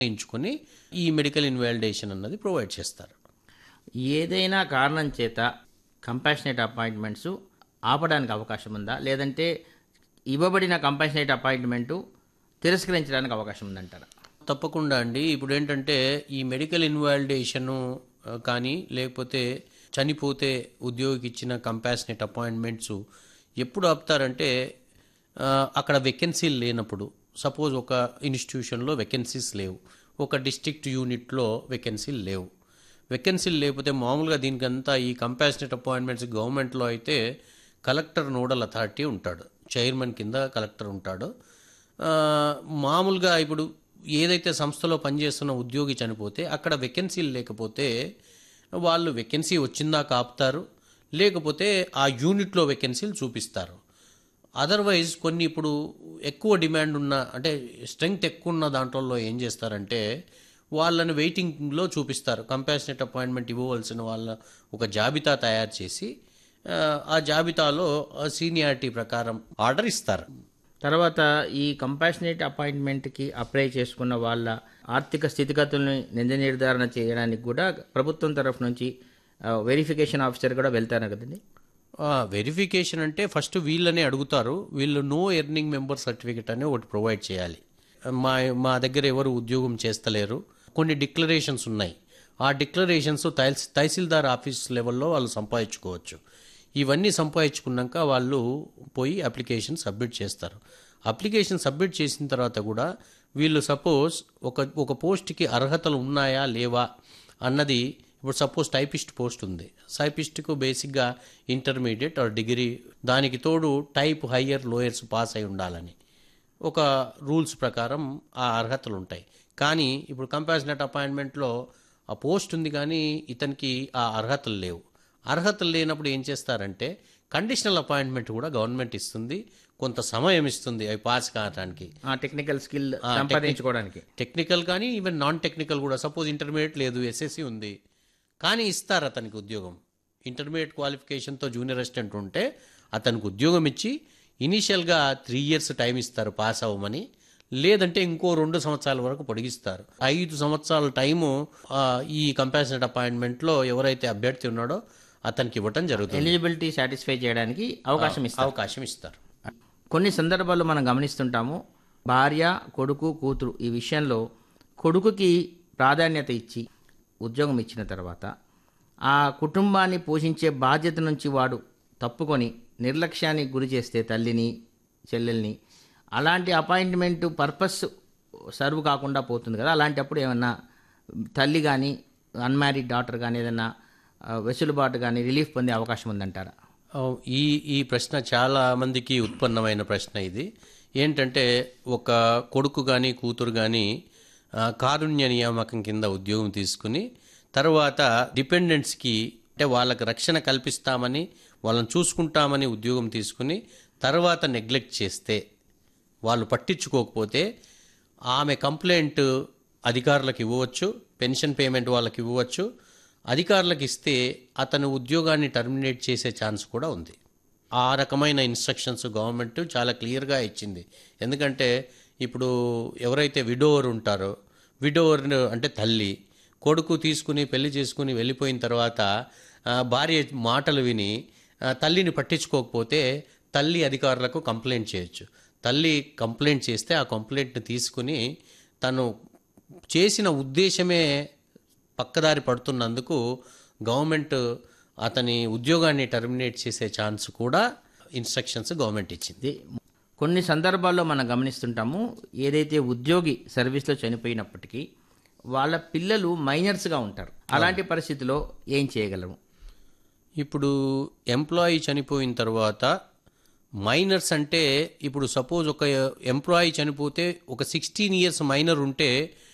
ఎంచుకొని ఈ medical invalidation అన్నది ప్రొవైడ్ చేస్తారు ఏదైనా కారణం చేత కంపాషనేట్ అపాయింట్మెంట్స్ ఆపడానికి అవకాశం ఉందా లేదంటే ఇవ్వబడిన కంపాషనేట్ అపాయింట్మెంటు తిరస్కరించడానికి అవకాశం ఉందంటారా తప్పకుండా అండి ఇప్పుడు ఏంటంటే ఈ మెడికల్ ఇన్వాలిడేషను ఆ, కానీ లేకపోతే చనిపోతే ఉద్యోగికి ఇచ్చిన కంపాషనేట్ అపాయింట్మెంట్స్ ఎప్పుడు ఆపుతారంటే ఆ, అక్కడ వెకెన్సీలు లేనప్పుడు సపోజ్ ఒక ఇన్స్టిట్యూషన్లో వెకెన్సీస్ లేవు ఒక డిస్ట్రిక్ట్ యూనిట్లో వెకెన్సీలు లేవు వెకెన్సీలు లేకపోతే మామూలుగా దీనికంతా ఈ కంపాషనేట్ అపాయింట్మెంట్స్ గవర్నమెంట్లో అయితే కలెక్టర్ నోడల్ అథారిటీ ఉంటాడు చైర్మన్ కింద కలెక్టర్ ఉంటాడు ఆ, మామూలుగా ఇప్పుడు ఏదైతే సంస్థలో పనిచేస్తున్న ఉద్యోగి చనిపోతే అక్కడ వెకెన్సీలు లేకపోతే వాళ్ళు వెకెన్సీ వచ్చిందా కాపుతారు లేకపోతే ఆ యూనిట్లో వెకెన్సీలు చూపిస్తారు అదర్వైజ్ కొన్ని ఇప్పుడు ఎక్కువ డిమాండ్ ఉన్న అంటే స్ట్రెంగ్త్ ఎక్కువ ఉన్న దాంట్లో ఏం చేస్తారంటే వాళ్ళని వెయిటింగ్లో చూపిస్తారు కంపాషనేట్ అపాయింట్మెంట్ ఇవ్వవలసిన వాళ్ళ ఒక జాబితా తయారు చేసి ఆ, ఆ జాబితాలో సీనియారిటీ ప్రకారం ఆర్డర్ ఇస్తారు తర్వాత ఈ కంపాషనేట్ అపాయింట్మెంట్కి అప్లై చేసుకున్న వాళ్ళ ఆర్థిక స్థితిగతుల్ని నిజ నిర్ధారణ చేయడానికి కూడా ప్రభుత్వం తరఫు నుంచి వెరిఫికేషన్ ఆఫీసర్ కూడా వెళ్తారు కదండి వెరిఫికేషన్ అంటే ఫస్ట్ వీళ్ళనే అడుగుతారు వీళ్ళు నో ఎర్నింగ్ మెంబర్ సర్టిఫికేట్ అని ఒకటి ప్రొవైడ్ చేయాలి మా మా దగ్గర ఎవరు ఉద్యోగం చేస్తలేరు కొన్ని డిక్లరేషన్స్ ఉన్నాయి ఆ డిక్లరేషన్స్ తహసీ తహసీల్దార్ ఆఫీస్ లెవెల్లో వాళ్ళు సంపాదించుకోవచ్చు ఇవన్నీ సంపాదించుకున్నాక వాళ్ళు పోయి అప్లికేషన్ సబ్మిట్ చేస్తారు అప్లికేషన్ సబ్మిట్ చేసిన తర్వాత కూడా వీళ్ళు సపోజ్ ఒక ఒక పోస్ట్కి అర్హతలు ఉన్నాయా లేవా అన్నది ఇప్పుడు సపోజ్ టైపిస్ట్ పోస్ట్ ఉంది టైపిస్ట్కు బేసిక్గా ఇంటర్మీడియట్ ఆర్ డిగ్రీ దానికి తోడు టైప్ హయ్యర్ లోయర్స్ పాస్ అయి ఉండాలని ఒక రూల్స్ ప్రకారం ఆ అర్హతలు ఉంటాయి కానీ ఇప్పుడు కంపాషనట్ అపాయింట్మెంట్లో ఆ పోస్ట్ ఉంది కానీ ఇతనికి ఆ అర్హతలు లేవు అర్హతలు లేనప్పుడు ఏం చేస్తారంటే కండిషనల్ అపాయింట్మెంట్ కూడా గవర్నమెంట్ ఇస్తుంది కొంత సమయం ఇస్తుంది అవి పాస్ కావడానికి ఆ టెక్నికల్ స్కిల్ సంపాదించుకోవడానికి టెక్నికల్ కానీ ఈవెన్ నాన్ టెక్నికల్ కూడా సపోజ్ ఇంటర్మీడియట్ లేదు ఎస్ఎస్సి ఉంది కానీ ఇస్తారు అతనికి ఉద్యోగం ఇంటర్మీడియట్ క్వాలిఫికేషన్తో జూనియర్ అసిస్టెంట్ ఉంటే అతనికి ఉద్యోగం ఇచ్చి ఇనీషియల్గా త్రీ ఇయర్స్ టైం ఇస్తారు పాస్ అవ్వమని లేదంటే ఇంకో రెండు సంవత్సరాల వరకు పొడిగిస్తారు ఐదు సంవత్సరాల టైము ఆ, ఈ కంపాషనట్ అపాయింట్మెంట్లో ఎవరైతే అభ్యర్థి ఉన్నాడో అతనికి ఇవ్వటం జరుగుతుంది ఎలిజిబిలిటీ సాటిస్ఫై చేయడానికి అవకాశం ఇస్తారు అవకాశం ఇస్తారు కొన్ని సందర్భాల్లో మనం గమనిస్తుంటాము భార్య కొడుకు కూతురు ఈ విషయంలో కొడుకుకి ప్రాధాన్యత ఇచ్చి ఉద్యోగం ఇచ్చిన తర్వాత ఆ కుటుంబాన్ని పోషించే బాధ్యత నుంచి వాడు తప్పుకొని నిర్లక్ష్యానికి గురి చేస్తే తల్లిని చెల్లెల్ని అలాంటి అపాయింట్మెంట్ పర్పస్ సర్వ్ కాకుండా పోతుంది కదా అలాంటప్పుడు ఏమన్నా తల్లి కానీ అన్మ్యారీడ్ డాటర్ కానీ ఏదైనా ఆ, వెసులుబాటు కానీ రిలీఫ్ పొందే అవకాశం ఉందంటారా ఆ, ఈ ఈ ప్రశ్న చాలా మందికి ఉత్పన్నమైన ప్రశ్న ఇది ఏంటంటే ఒక కొడుకు కానీ కూతురు కానీ కారుణ్య నియామకం కింద ఉద్యోగం తీసుకుని తర్వాత డిపెండెంట్స్కి అంటే వాళ్ళకి రక్షణ కల్పిస్తామని వాళ్ళని చూసుకుంటామని ఉద్యోగం తీసుకుని తర్వాత నెగ్లెక్ట్ చేస్తే వాళ్ళు పట్టించుకోకపోతే ఆమె కంప్లైంట్ అధికారులకు ఇవ్వవచ్చు పెన్షన్ పేమెంట్ వాళ్ళకి ఇవ్వవచ్చు అధికారులకు ఇస్తే అతను ఉద్యోగాన్ని టర్మినేట్ చేసే ఛాన్స్ కూడా ఉంది ఆ రకమైన ఇన్స్ట్రక్షన్స్ గవర్నమెంట్ చాలా క్లియర్గా ఇచ్చింది ఎందుకంటే ఇప్పుడు ఎవరైతే విడోవర్ ఉంటారో విడోవర్ అంటే తల్లి కొడుకు తీసుకుని పెళ్లి చేసుకుని వెళ్ళిపోయిన తర్వాత ఆ, భార్య మాటలు విని ఆ, తల్లిని పట్టించుకోకపోతే తల్లి అధికారులకు కంప్లైంట్ చేయొచ్చు తల్లి కంప్లైంట్ చేస్తే ఆ కంప్లైంట్ని తీసుకుని తను చేసిన ఉద్దేశమే పక్కదారి పడుతున్నందుకు గవర్నమెంట్ అతని ఉద్యోగాన్ని టర్మినేట్ చేసే ఛాన్స్ కూడా ఇన్స్ట్రక్షన్స్ గవర్నమెంట్ ఇచ్చింది ఇది కొన్ని సందర్భాల్లో మనం గమనిస్తుంటాము ఏదైతే ఉద్యోగి సర్వీస్లో చనిపోయినప్పటికీ వాళ్ళ పిల్లలు మైనర్స్గా ఉంటారు అలాంటి పరిస్థితిలో ఏం చేయగలము ఇప్పుడు ఎంప్లాయీ చనిపోయిన తర్వాత మైనర్స్ అంటే ఇప్పుడు సపోజ్ ఒక ఎంప్లాయీ చనిపోతే ఒక సిక్స్టీన్ ఇయర్స్ మైనర్ ఉంటే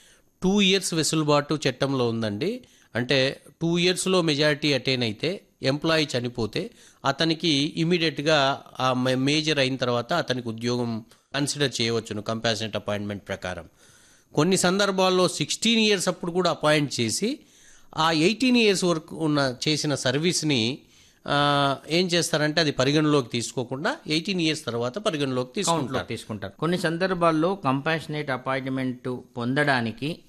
టూ ఇయర్స్ వెసులుబాటు చట్టంలో ఉందండి అంటే టూ ఇయర్స్లో మెజారిటీ అటైన్ అయితే ఎంప్లాయీ చనిపోతే అతనికి ఇమీడియట్గా ఆ మేజర్ అయిన తర్వాత అతనికి ఉద్యోగం కన్సిడర్ చేయవచ్చును కంపాషనెట్ అపాయింట్మెంట్ ప్రకారం కొన్ని సందర్భాల్లో సిక్స్టీన్ ఇయర్స్ అప్పుడు కూడా అపాయింట్ చేసి ఆ ఎయిటీన్ ఇయర్స్ వరకు ఉన్న చేసిన సర్వీస్ని ఆ, ఏం చేస్తారంటే అది పరిగణలోకి తీసుకోకుండా ఎయిటీన్ ఇయర్స్ తర్వాత పరిగణలోకి తీసుకుంటారు తీసుకుంటారు కొన్ని సందర్భాల్లో కంపాషనేట్ అపాయింట్మెంట్ పొందడానికి